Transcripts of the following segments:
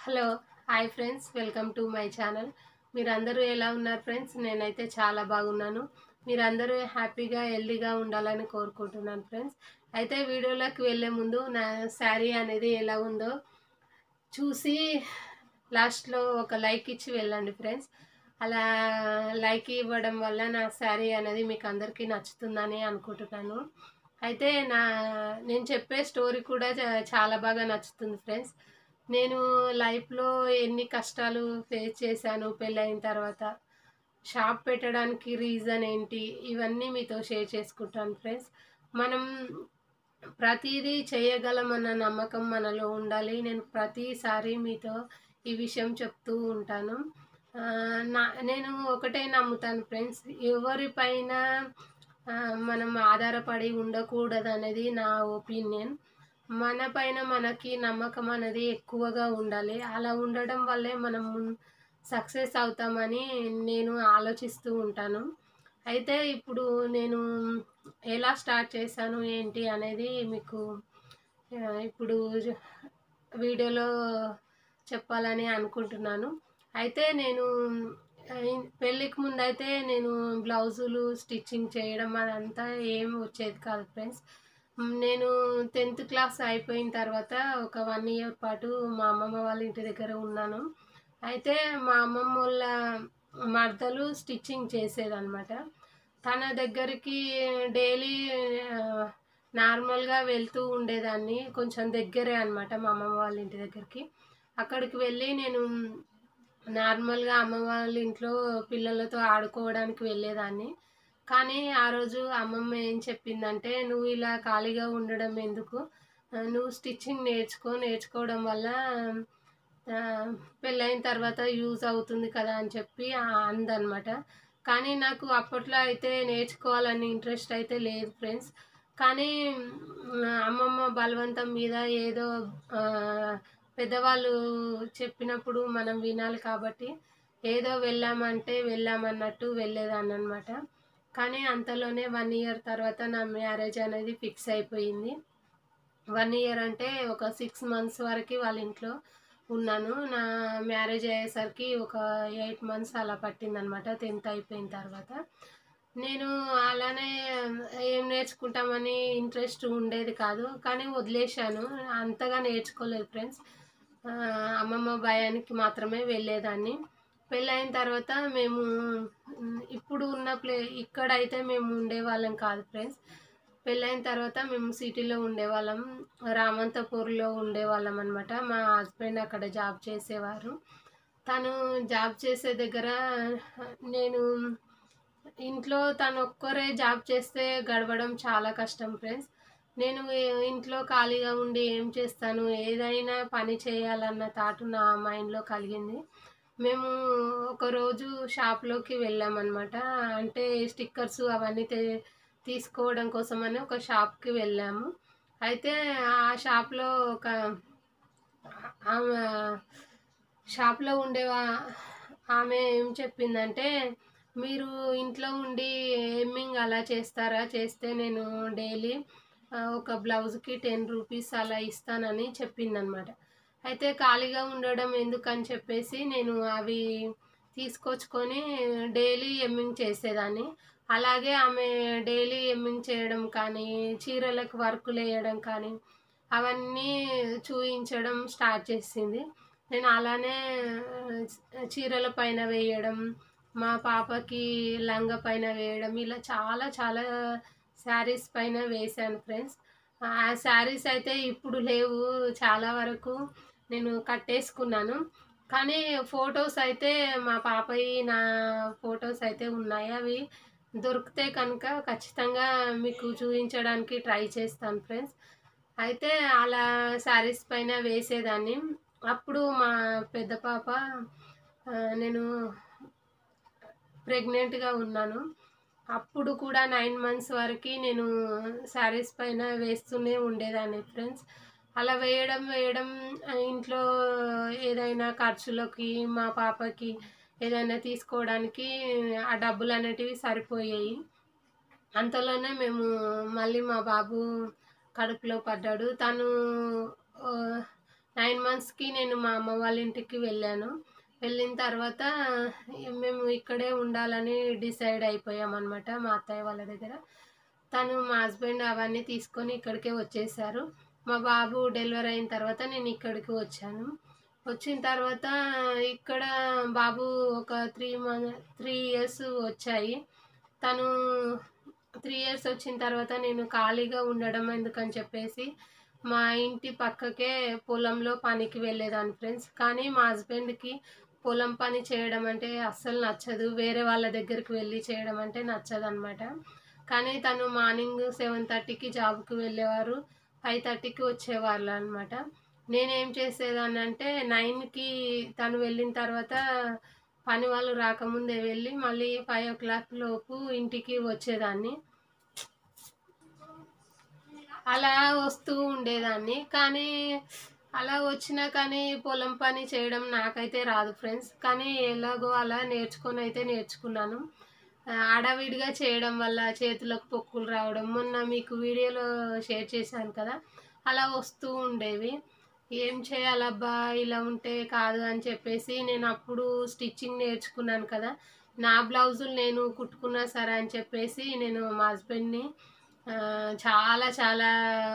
hello hi friends welcome to my channel మీరందరూ ఎలా ఉన్నారు ఫ్రెండ్స్ నేనైతే చాలా బాగున్నాను మీరందరూ హ్యాపీగా హెల్దీగా ఉండాలని కోరుకుంటున్నాను ఫ్రెండ్స్ అయితే వీడియోలోకి వెళ్ళే ముందు నా శారీ అనేది ఎలా ఉందో చూసి లాస్ట్లో ఒక లైక్ ఇచ్చి వెళ్ళండి ఫ్రెండ్స్ అలా లైక్ ఇవ్వడం వల్ల నా శారీ అనేది మీకు అందరికీ నచ్చుతుందని అనుకుంటున్నాను అయితే నా నేను చెప్పే స్టోరీ కూడా చా- చాలా బాగా నచ్చుతుంది ఫ్రెండ్స్ నేను లైఫ్లో ఎన్ని కష్టాలు ఫేస్ చేశాను పెళ్ళైన తర్వాత షాప్ పెట్టడానికి రీజన్ ఏంటి ఇవన్నీ మీతో షేర్ చేసుకుంటాను ఫ్రెండ్స్ మనం ప్రతిదీ చేయగలమన్న నమ్మకం మనలో ఉండాలి నేను ప్రతిసారి మీతో ఈ విషయం చెప్తూ ఉంటాను ఆ, నా నేను ఒకటే నమ్ముతాను ఫ్రెండ్స్ ఎవరిపైన ఆ, మనం ఆధారపడి ఉండకూడదు అనేది నా ఒపీనియన్ మన పైన మనకి నమ్మకం అనేది ఎక్కువగా ఉండాలి అలా ఉండడం వల్లే మనం సక్సెస్ అవుతామని నేను ఆలోచిస్తూ ఉంటాను అయితే ఇప్పుడు నేను ఎలా స్టార్ట్ చేశాను ఏంటి అనేది మీకు ఆ, ఇప్పుడు వీడియోలో చెప్పాలని అనుకుంటున్నాను అయితే నేను ఆ, పెళ్ళికి ముందైతే నేను బ్లౌజులు స్టిచ్చింగ్ చేయడం అదంతా ఏం వచ్చేది కాదు ఫ్రెండ్స్ నేను టెన్త్ క్లాస్ అయిపోయిన తర్వాత ఒక వన్ ఇయర్ పాటు మా అమ్మమ్మ వాళ్ళ ఇంటి దగ్గర ఉన్నాను అయితే మా అమ్మమ్మ వాళ్ళ మడతలు స్టిచ్చింగ్ చేసేదన్నమాట తన దగ్గరికి డైలీ నార్మల్గా వెళ్తూ ఉండేదాన్ని కొంచెం దగ్గరే అనమాట మా అమ్మమ్మ వాళ్ళ ఇంటి దగ్గరికి అక్కడికి వెళ్ళి నేను నార్మల్గా అమ్మ వాళ్ళ ఇంట్లో పిల్లలతో ఆడుకోవడానికి వెళ్ళేదాన్ని కానీ ఆ రోజు అమ్మమ్మ ఏం చెప్పిందంటే నువ్వు ఇలా ఖాళీగా ఉండడం ఎందుకు ఆ, నువ్వు స్టిచ్చింగ్ నేర్చుకో నేర్చుకోవడం వల్ల ఆ, పెళ్ళైన తర్వాత యూజ్ అవుతుంది కదా అని చెప్పి ఆ, అందనమాట కానీ నాకు అప్పట్లో అయితే నేర్చుకోవాలని ఇంట్రెస్ట్ అయితే లేదు ఫ్రెండ్స్ కానీ మ్, అమ్మమ్మ బలవంతం మీద ఏదో ఆ, పెద్దవాళ్ళు చెప్పినప్పుడు మనం వినాలి కాబట్టి ఏదో వెళ్ళామంటే వెళ్ళామన్నట్టు వెళ్ళేదాన్ని అనమాట కానీ అంతలోనే వన్ ఇయర్ తర్వాత నా మ్యారేజ్ అనేది ఫిక్స్ అయిపోయింది వన్ ఇయర్ అంటే ఒక సిక్స్ మంత్స్ వరకు వాళ్ళ ఇంట్లో ఉన్నాను నా మ్యారేజ్ అయ్యేసరికి ఒక ఎయిట్ మంత్స్ అలా పట్టిందనమాట టెన్త్ అయిపోయిన తర్వాత నేను అలానే ఏం నేర్చుకుంటామని ఇంట్రెస్ట్ ఉండేది కాదు కానీ వదిలేశాను అంతగా నేర్చుకోలేదు ఫ్రెండ్స్ ఆ, అమ్మమ్మ భయానికి మాత్రమే వెళ్ళేదాన్ని పెళ్ళైన తర్వాత మేము ఉమ్, ఇప్పుడు ఉన్న ప్లే ఇక్కడైతే మేము ఉండేవాళ్ళం కాదు ఫ్రెండ్స్ పెళ్ళైన తర్వాత మేము సిటీలో ఉండేవాళ్ళం రామంతపూర్లో ఉండేవాళ్ళం అనమాట మా హస్బెండ్ అక్కడ జాబ్ చేసేవారు తను జాబ్ చేసే దగ్గర నేను ఇంట్లో తను ఒక్కరే జాబ్ చేస్తే గడవడం చాలా కష్టం ఫ్రెండ్స్ నేను ఏ- ఇంట్లో ఖాళీగా ఉండి ఏం చేస్తాను ఏదైనా పని చేయాలన్న థాట్ నా మైండ్లో కలిగింది మేము ఒకరోజు షాప్లోకి వెళ్ళామన్నమాట అంటే స్టిక్కర్స్ అవన్నీ తే తీసుకోవడం కోసమని ఒక షాప్కి వెళ్ళాము అయితే ఆ షాప్లో ఒక ఆమె షాప్లో ఉండేవా ఆమె ఏం చెప్పిందంటే మీరు ఇంట్లో ఉండి ఎమ్మింగ్ అలా చేస్తారా చేస్తే నేను డైలీ ఒక బ్లౌజ్కి టెన్ రూపీస్ అలా ఇస్తానని చెప్పిందనమాట అయితే ఖాళీగా ఉండడం ఎందుకని చెప్పేసి నేను అవి తీసుకొచ్చుకొని డైలీ ఎమ్మింగ్ చేసేదాన్ని అలాగే ఆమె డైలీ ఎమ్మింగ్ చేయడం కానీ చీరలకు వర్కులు వేయడం కానీ అవన్నీ చూయించడం స్టార్ట్ చేసింది నేను అలానే ఆ, చీరల పైన వేయడం మా పాపకి లంగ పైన వేయడం ఇలా చాలా చాలా శారీస్ పైన వేశాను ఫ్రెండ్స్ ఆ శారీస్ అయితే ఇప్పుడు లేవు చాలా వరకు నేను కట్టేసుకున్నాను కానీ ఫొటోస్ అయితే మా పాపయి నా ఫొటోస్ అయితే ఉన్నాయి అవి దొరికితే కనుక ఖచ్చితంగా మీకు చూపించడానికి ట్రై చేస్తాను ఫ్రెండ్స్ అయితే అలా శారీస్ పైన వేసేదాన్ని అప్పుడు మా పెద్ద పాప ఆ, నేను ప్రెగ్నెంట్గా ఉన్నాను అప్పుడు కూడా నైన్ మంత్స్ వరకు నేను శారీస్ పైన వేస్తూనే ఉండేదాన్ని ఫ్రెండ్స్ అలా వేయడం వేయడం ఆ, ఇంట్లో ఏదైనా ఖర్చులకి మా పాపకి ఏదైనా తీసుకోవడానికి ఆ డబ్బులు అనేటివి సరిపోయాయి అంతలోనే మేము మళ్ళీ మా బాబు కడుపులో పడ్డాడు తను ఆ, నైన్ మంత్స్కి నేను మా అమ్మ వాళ్ళ ఇంటికి వెళ్ళాను వెళ్ళిన తర్వాత మేము ఇక్కడే ఉండాలని డిసైడ్ అయిపోయాం అనమాట మా అత్తయ్య వాళ్ళ దగ్గర తను మా హస్బెండ్ అవన్నీ తీసుకొని ఇక్కడికే వచ్చేసారు మా బాబు డెలివరీ అయిన తర్వాత నేను ఇక్కడికి వచ్చాను వచ్చిన తర్వాత ఇక్కడ బాబు ఒక త్రీ మంత్ త్రీ ఇయర్స్ వచ్చాయి తను త్రీ ఇయర్స్ వచ్చిన తర్వాత నేను ఖాళీగా ఉండడం ఎందుకని చెప్పేసి మా ఇంటి పక్కకే పొలంలో పనికి వెళ్ళేదాన్ని ఫ్రెండ్స్ కానీ మా హస్బెండ్కి పొలం పని చేయడం అంటే అస్సలు నచ్చదు వేరే వాళ్ళ దగ్గరికి వెళ్ళి చేయడం అంటే నచ్చదు అనమాట కానీ తను మార్నింగ్ సెవెన్ థర్టీకి జాబ్కి వెళ్ళేవారు ఫైవ్ థర్టీకి వచ్చేవాళ్ళు అనమాట నేనేం చేసేదాన్ని అంటే నైన్కి తను వెళ్ళిన తర్వాత పని వాళ్ళు రాకముందే వెళ్ళి మళ్ళీ ఫైవ్ ఓ క్లాక్ లోపు ఇంటికి వచ్చేదాన్ని అలా వస్తూ ఉండేదాన్ని కానీ అలా వచ్చినా కానీ పొలం పని చేయడం నాకైతే రాదు ఫ్రెండ్స్ కానీ ఎలాగో అలా నేర్చుకొని అయితే నేర్చుకున్నాను ఆ, ఆడావిడిగా చేయడం వల్ల చేతులకు పొక్కులు రావడం మొన్న మీకు వీడియోలో షేర్ చేశాను కదా అలా వస్తూ ఉండేవి ఏం చేయాలబ్బా ఇలా ఉంటే కాదు అని చెప్పేసి నేను అప్పుడు స్టిచ్చింగ్ నేర్చుకున్నాను కదా నా బ్లౌజులు నేను కుట్టుకున్నా సరే అని చెప్పేసి నేను మా హస్బెండ్ని ఆ, చాలా చాలా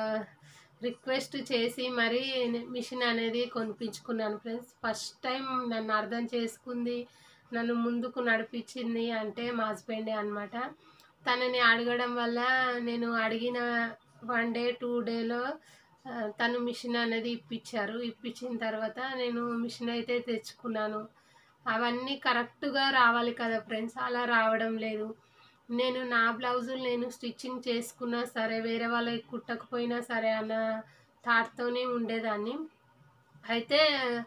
రిక్వెస్ట్ చేసి మరి మిషన్ అనేది కొనిపించుకున్నాను ఫ్రెండ్స్ ఫస్ట్ టైం నన్ను అర్థం చేసుకుంది నన్ను ముందుకు నడిపించింది అంటే మా హస్బెండే అనమాట తనని అడగడం వల్ల నేను అడిగిన వన్ డే టూ డేలో తను మిషన్ అనేది ఇప్పించారు ఇప్పించిన తర్వాత నేను మిషన్ అయితే తెచ్చుకున్నాను అవన్నీ కరెక్ట్గా రావాలి కదా ఫ్రెండ్స్ అలా రావడం లేదు నేను నా బ్లౌజులు నేను స్టిచ్చింగ్ చేసుకున్నా సరే వేరే వాళ్ళకి కుట్టకపోయినా సరే అన్న థాట్తోనే ఉండేదాన్ని అయితే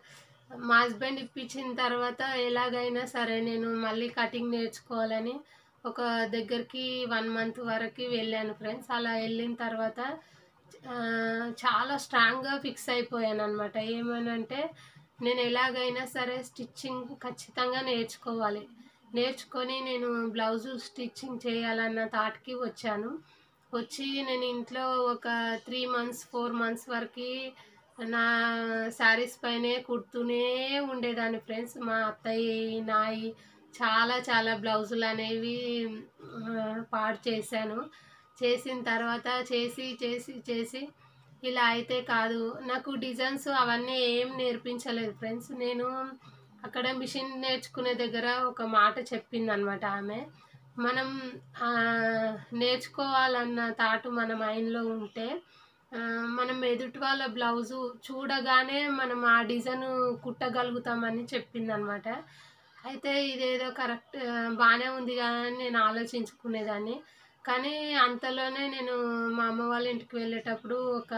మా హస్బెండ్ ఇప్పించిన తర్వాత ఎలాగైనా సరే నేను మళ్ళీ కటింగ్ నేర్చుకోవాలని ఒక దగ్గరికి వన్ మంత్ వరకు వెళ్ళాను ఫ్రెండ్స్ అలా వెళ్ళిన తర్వాత ఆ, చాలా స్ట్రాంగ్గా ఫిక్స్ అయిపోయాను అనమాట ఏమనంటే నేను ఎలాగైనా సరే స్టిచ్చింగ్ ఖచ్చితంగా నేర్చుకోవాలి నేర్చుకొని నేను బ్లౌజు స్టిచ్చింగ్ చేయాలన్న థాట్కి వచ్చాను వచ్చి నేను ఇంట్లో ఒక త్రీ మంత్స్ ఫోర్ మంత్స్ వరకు నా శారీస్ పైనే కుడుతూనే ఉండేదాన్ని ఫ్రెండ్స్ మా అత్తయ్య నాయి చాలా చాలా బ్లౌజులు అనేవి ఆ, పాడు చేశాను చేసిన తర్వాత చేసి చేసి చేసి ఇలా అయితే కాదు నాకు డిజైన్స్ అవన్నీ ఏం నేర్పించలేదు ఫ్రెండ్స్ నేను అక్కడ మిషన్ నేర్చుకునే దగ్గర ఒక మాట చెప్పింది అనమాట ఆమె మనం ఆ, నేర్చుకోవాలన్న థాట్ మన మైండ్లో ఉంటే ఆ, మనం ఎదుటి వాళ్ళ బ్లౌజు చూడగానే మనం ఆ డిజైన్ కుట్టగలుగుతామని చెప్పింది అనమాట అయితే ఇదేదో కరెక్ట్ బాగానే ఉంది కదా అని నేను ఆలోచించుకునేదాన్ని కానీ అంతలోనే నేను మా అమ్మ వాళ్ళ ఇంటికి వెళ్ళేటప్పుడు ఒక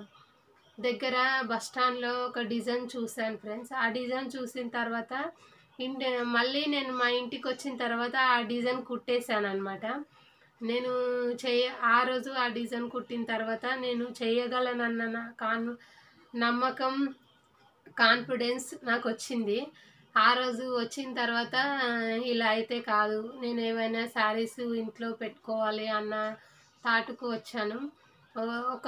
దగ్గర బస్ స్టాండ్లో ఒక డిజైన్ చూశాను ఫ్రెండ్స్ ఆ డిజైన్ చూసిన తర్వాత ఇంటి మళ్ళీ నేను మా ఇంటికి వచ్చిన తర్వాత ఆ డిజైన్ కుట్టేశాను అనమాట నేను చేయ ఆ రోజు ఆ డిజైన్ కుట్టిన తర్వాత నేను చేయగలనన్న నా- కాను నమ్మకం కాన్ఫిడెన్స్ నాకు వచ్చింది ఆ రోజు వచ్చిన తర్వాత ఇలా అయితే కాదు నేను ఏమైనా శారీస్ ఇంట్లో పెట్టుకోవాలి అన్న థాట్కు వచ్చాను ఓ- ఒక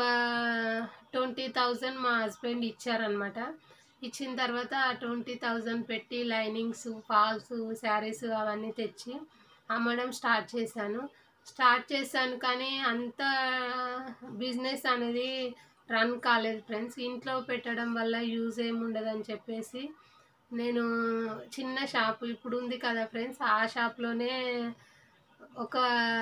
ట్వంటీ థౌజండ్ మా హస్బెండ్ ఇచ్చారనమాట ఇచ్చిన తర్వాత ఆ ట్వంటీ థౌజండ్ పెట్టి లైనింగ్స్ ఫాల్స్ శారీస్ అవన్నీ తెచ్చి అమ్మడం స్టార్ట్ చేశాను స్టార్ట్ చేశాను కానీ అంత బిజినెస్ అనేది రన్ కాలేదు ఫ్రెండ్స్ ఇంట్లో పెట్టడం వల్ల యూజ్ ఏముండదని చెప్పేసి నేను చిన్న షాప్ ఇప్పుడు ఉంది కదా ఫ్రెండ్స్ ఆ షాప్లోనే ఒక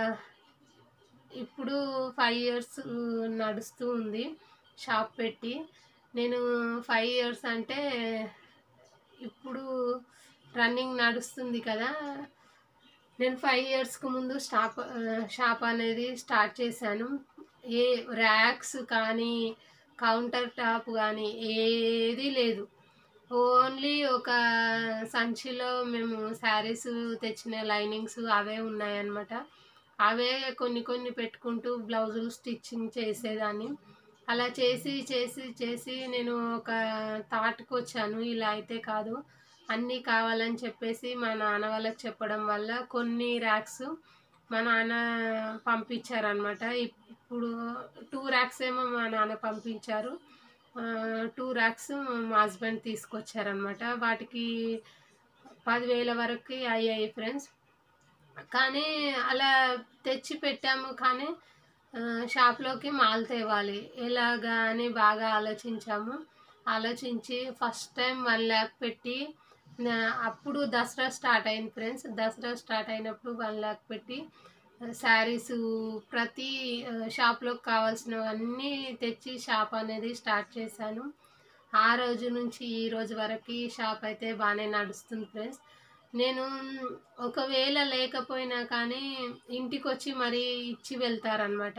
ఇప్పుడు ఫైవ్ ఇయర్స్ నడుస్తూ ఉంది షాప్ పెట్టి నేను ఫైవ్ ఇయర్స్ అంటే ఇప్పుడు రన్నింగ్ నడుస్తుంది కదా నేను ఫైవ్ ఇయర్స్కి ముందు స్టాప్ షాప్ అనేది స్టార్ట్ చేశాను ఏ ర్యాక్స్ కానీ కౌంటర్ టాప్ కానీ ఏది లేదు ఓన్లీ ఒక సంచిలో మేము శారీస్ తెచ్చిన లైనింగ్స్ అవే ఉన్నాయన్నమాట అవే కొన్ని కొన్ని పెట్టుకుంటూ బ్లౌజులు స్టిచ్చింగ్ చేసేదాన్ని అలా చేసి చేసి చేసి నేను ఒక థాట్కి వచ్చాను ఇలా అయితే కాదు అన్నీ కావాలని చెప్పేసి మా నాన్న వాళ్ళకి చెప్పడం వల్ల కొన్ని ర్యాక్స్ మా నాన్న పంపించారనమాట ఇప్పుడు టూ ర్యాక్స్ ఏమో మా నాన్న పంపించారు టూ ర్యాక్స్ మా హస్బెండ్ తీసుకొచ్చారనమాట వాటికి పదివేల వరకు అయ్యాయి ఫ్రెండ్స్ కానీ అలా తెచ్చి పెట్టాము కానీ ఆ, షాప్లోకి మాల్ తేవాలి ఎలాగా అని బాగా ఆలోచించాము ఆలోచించి ఫస్ట్ టైం వన్ ల్యాక్ పెట్టి నా- అప్పుడు దసరా స్టార్ట్ అయింది ఫ్రెండ్స్ దసరా స్టార్ట్ అయినప్పుడు వన్ ల్యాక్ పెట్టి శారీస్ ప్రతి ఆ, షాప్లోకి కావాల్సినవన్నీ తెచ్చి షాప్ అనేది స్టార్ట్ చేశాను ఆ రోజు నుంచి ఈ రోజు వరకు ఈ షాప్ అయితే బాగానే నడుస్తుంది ఫ్రెండ్స్ నేను ఒకవేళ లేకపోయినా కానీ ఇంటికి వచ్చి మరీ ఇచ్చి వెళ్తారనమాట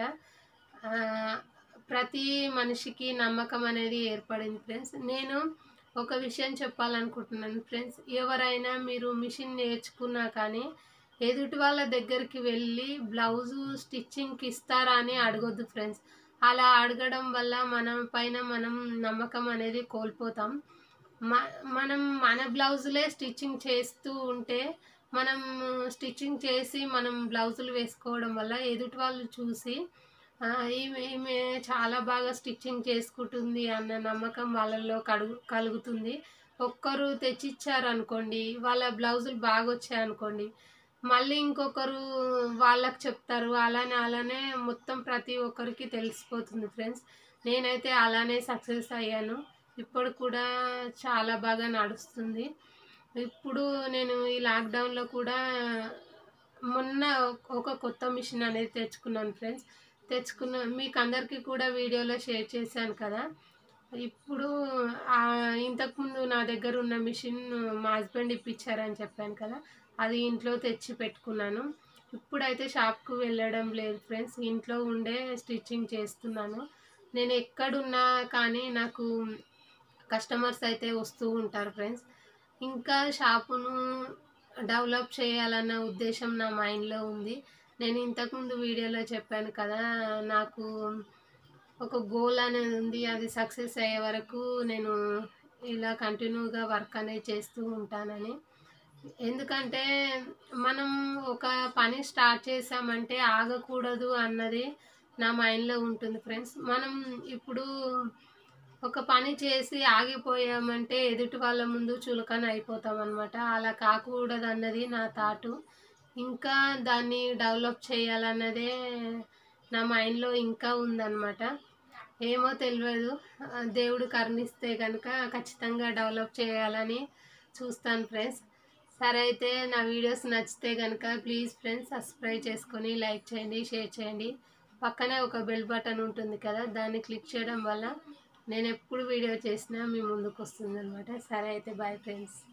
ప్రతి మనిషికి నమ్మకం అనేది ఏర్పడింది ఫ్రెండ్స్ నేను ఒక విషయం చెప్పాలనుకుంటున్నాను ఫ్రెండ్స్ ఎవరైనా మీరు మిషన్ నేర్చుకున్నా కానీ ఎదుటి వాళ్ళ దగ్గరికి వెళ్ళి బ్లౌజు స్టిచ్చింగ్కి ఇస్తారా అని అడగొద్దు ఫ్రెండ్స్ అలా అడగడం వల్ల మనం పైన మనం నమ్మకం అనేది కోల్పోతాం మ- మనం మన బ్లౌజులే స్టిచ్చింగ్ చేస్తూ ఉంటే మనం స్టిచ్చింగ్ చేసి మనం బ్లౌజులు వేసుకోవడం వల్ల ఎదుటి వాళ్ళు చూసి "ఆ, ఈమె ఈమె చాలా బాగా స్టిచ్చింగ్ చేసుకుంటుంది అన్న నమ్మకం వాళ్ళలో కలుగు కలుగుతుంది ఒక్కరు తెచ్చిచ్చారనుకోండి వాళ్ళ బ్లౌజులు బాగా వచ్చాయనుకోండి మళ్ళీ ఇంకొకరు వాళ్ళకి చెప్తారు అలానే అలానే మొత్తం ప్రతి ఒక్కరికి తెలిసిపోతుంది ఫ్రెండ్స్ నేనైతే అలానే సక్సెస్ అయ్యాను ఇప్పుడు కూడా చాలా బాగా నడుస్తుంది ఇప్పుడు నేను ఈ లాక్డౌన్లో కూడా మొన్న ఒక కొత్త మిషన్ అనేది తెచ్చుకున్నాను ఫ్రెండ్స్ తెచ్చుకున్న మీకు అందరికీ కూడా వీడియోలో షేర్ చేశాను కదా ఇప్పుడు ఆ, ఇంతకుముందు నా దగ్గర ఉన్న మిషన్ మా హస్బెండ్ ఇప్పించారని చెప్పాను కదా అది ఇంట్లో తెచ్చి పెట్టుకున్నాను ఇప్పుడైతే షాప్కు వెళ్ళడం లేదు ఫ్రెండ్స్ ఇంట్లో ఉండే స్టిచ్చింగ్ చేస్తున్నాను నేను ఎక్కడున్నా కానీ నాకు కస్టమర్స్ అయితే వస్తూ ఉంటారు ఫ్రెండ్స్ ఇంకా షాపును డెవలప్ చేయాలన్న ఉద్దేశం నా మైండ్లో ఉంది నేను ఇంతకుముందు వీడియోలో చెప్పాను కదా నాకు ఒక గోల్ అనేది ఉంది అది సక్సెస్ అయ్యే వరకు నేను ఇలా కంటిన్యూగా వర్క్ అనేది చేస్తూ ఉంటానని ఎందుకంటే మనం ఒక పని స్టార్ట్ చేసామంటే ఆగకూడదు అన్నది నా మైండ్లో ఉంటుంది ఫ్రెండ్స్ మనం ఇప్పుడు ఒక పని చేసి ఆగిపోయామంటే ఎదుటి వాళ్ళ ముందు చులకన అయిపోతాం అనమాట అలా కాకూడదు అన్నది నా థాటు ఇంకా దాన్ని డెవలప్ చేయాలన్నదే నా మైండ్లో ఇంకా ఉందన్నమాట ఏమో తెలియదు ఆ, దేవుడు కరుణిస్తే కనుక ఖచ్చితంగా డెవలప్ చేయాలని చూస్తాను ఫ్రెండ్స్ సరే అయితే నా వీడియోస్ నచ్చితే కనుక ప్లీజ్ ఫ్రెండ్స్ సబ్స్క్రైబ్ చేసుకొని లైక్ చేయండి షేర్ చేయండి పక్కనే ఒక బెల్ బటన్ ఉంటుంది కదా దాన్ని క్లిక్ చేయడం వల్ల నేను ఎప్పుడు వీడియో చేసినా మీ ముందుకు వస్తుంది అనమాట సరే అయితే బాయ్ ఫ్రెండ్స్